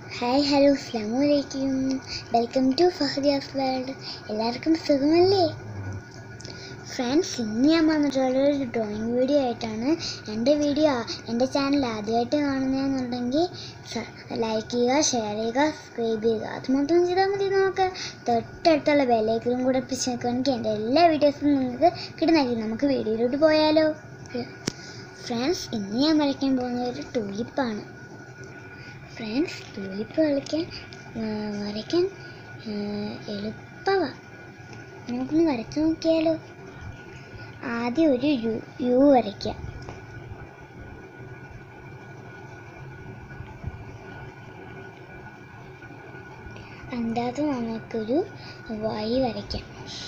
hi hello അസ്ലാം വലൈക്കും welcome to ഫഹദിയാസ് world എല്ലാവർക്കും സുഖമല്ലേ ഫ്രണ്ട്സ് ഇന്ന് ഞാൻ വന്നിട്ടുള്ള ഒരു ഡ്രോയിങ് വീഡിയോ ആയിട്ടാണ് എൻ്റെ വീഡിയോ എൻ്റെ ചാനൽ ആദ്യമായിട്ട് കാണുന്നതെന്നുണ്ടെങ്കിൽ ലൈക്ക് ചെയ്യുക ഷെയർ ചെയ്യുക സബ്സ്ക്രൈബ് ചെയ്യുക അത് മാത്രം ചെയ്താൽ മതി നമുക്ക് തൊട്ടടുത്തുള്ള ബെല്ലൈക്കനും കൂടെ പിടിച്ച് നിൽക്കുകയാണെങ്കിൽ എൻ്റെ എല്ലാ വീഡിയോസും നിങ്ങൾക്ക് കിട്ടുന്നതായിരിക്കും നമുക്ക് വീഡിയോയിലോട്ട് പോയാലോ ഫ്രണ്ട്സ് ഇന്ന് ഞാൻ വരയ്ക്കാൻ പോകുന്ന ഒരു ടൂലിപ്പാണ് ഫ്രണ്ട്സ് ടൂലിപ്പ് കളിക്കാൻ ആ, വരയ്ക്കാൻ എളുപ്പമാണ് നമുക്കൊന്ന് വരച്ച് നോക്കിയാലോ ആദ്യം ഒരു യു യു വരയ്ക്കാം അതിൻ്റെ അകത്ത് നമുക്കൊരു വൈ വരയ്ക്കാം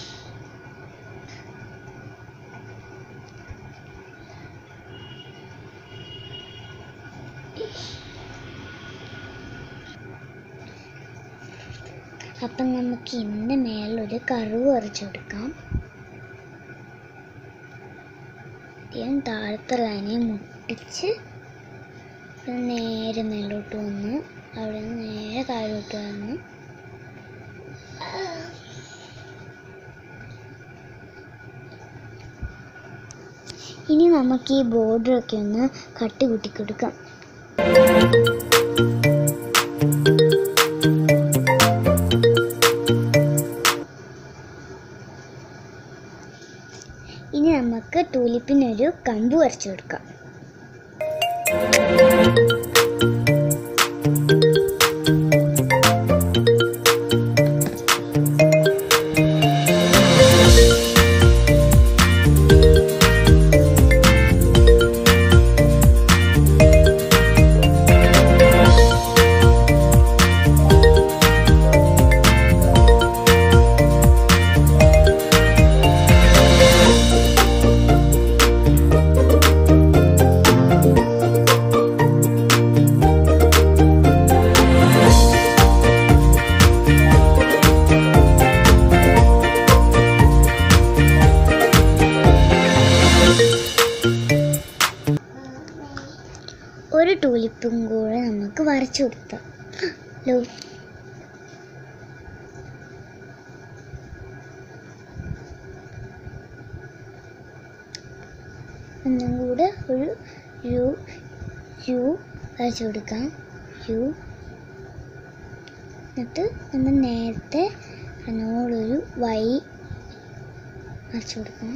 അപ്പം നമുക്ക് ഇതിൻ്റെ മേലൊരു കറുവ് വരച്ചു കൊടുക്കാം ആദ്യം താഴത്തെ ലൈനെ മുട്ടിച്ച് ഇത് നേരെ മേലോട്ട് വന്ന് അവിടെ നിന്ന് നേരെ താഴോട്ട് വന്ന് ഇനി നമുക്ക് ഈ ബോർഡറൊക്കെ ഒന്ന് കട്ടി കൂട്ടി കൊടുക്കാം ഇനി നമുക്ക് ടൂലിപ്പിനൊരു കമ്പ് വരച്ചു കൊടുക്കാം ഒരു ടൂലിപ്പും കൂടെ നമുക്ക് വരച്ചു കൊടുക്കാം ലോ ഒന്നും കൂടെ ഒരു യു യു വരച്ചു കൊടുക്കാം യു എന്നിട്ട് നമ്മൾ നേരത്തെ അതിനോടൊരു വൈ വരച്ചു കൊടുക്കാം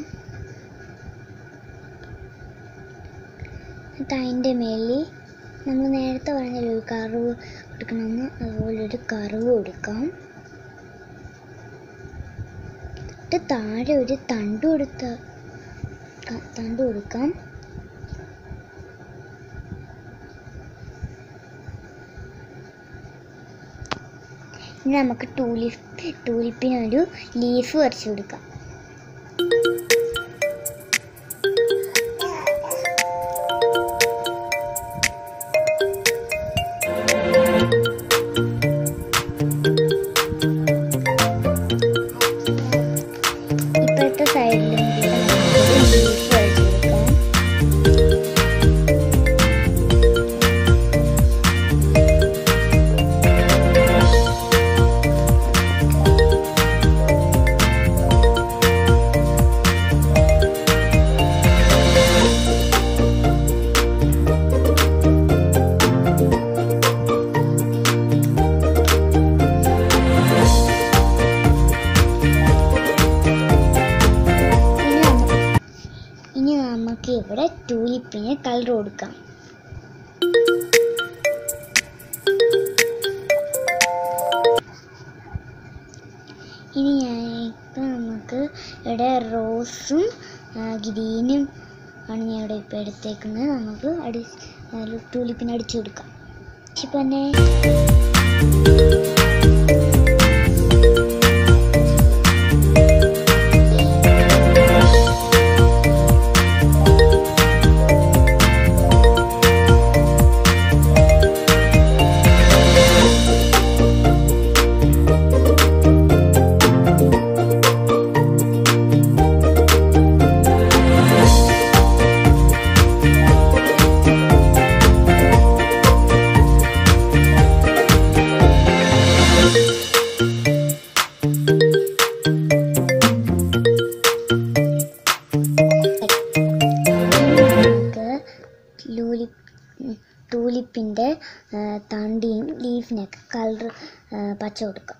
എന്നിട്ട് അതിൻ്റെ മേലിൽ നമ്മൾ നേരത്തെ പറഞ്ഞൊരു ഒരു കറുവ് കൊടുക്കണമെന്ന് അതുപോലെ ഒരു കറുവ് കൊടുക്കാം എന്നിട്ട് താഴെ ഒരു തണ്ട് കൊടുത്ത ക- തണ്ട് കൊടുക്കാം ഇനി നമുക്ക് ടൂലിപ്പ് ടൂലിപ്പിനൊരു ലീഫ് വരച്ചു കൊടുക്കാം ഇപ്പോഴത്തെ സൈഡിലും കൂടെ നമുക്കൊരു ലീഫ് വരച്ചു കൊടുക്കാം ഇനി നമുക്ക് ഇനി നമുക്ക് ഇവിടെ ടൂലിപ്പിന് കളർ കൊടുക്കാം ഇനി ഞാൻ ഇപ്പം നമുക്ക് ഇവിടെ റോസും ആ, ഗ്രീനും ആണ് ഞാൻ ഇവിടെ ഇപ്പം എടുത്തേക്കുന്നത് നമുക്ക് അടി ടൂലിപ്പിന് അടിച്ചു കൊടുക്കാം ഇപ്പം തന്നെ ഇനി ടൂലിപ്പിൻ്റെ തണ്ടിയും ലീഫിനൊക്കെ കളർ പച്ച കൊടുക്കാം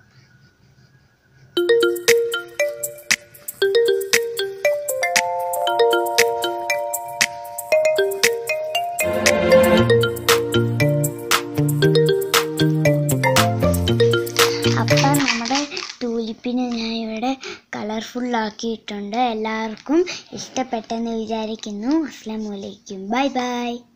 അപ്പം നമ്മുടെ ടൂലിപ്പിനെ ഞാൻ ഇവിടെ കളർഫുൾ ആക്കിയിട്ടുണ്ട് എല്ലാവർക്കും ഇഷ്ടപ്പെട്ടെന്ന് വിചാരിക്കുന്നു അസ്സാം വലൈക്കും ബൈ ബൈ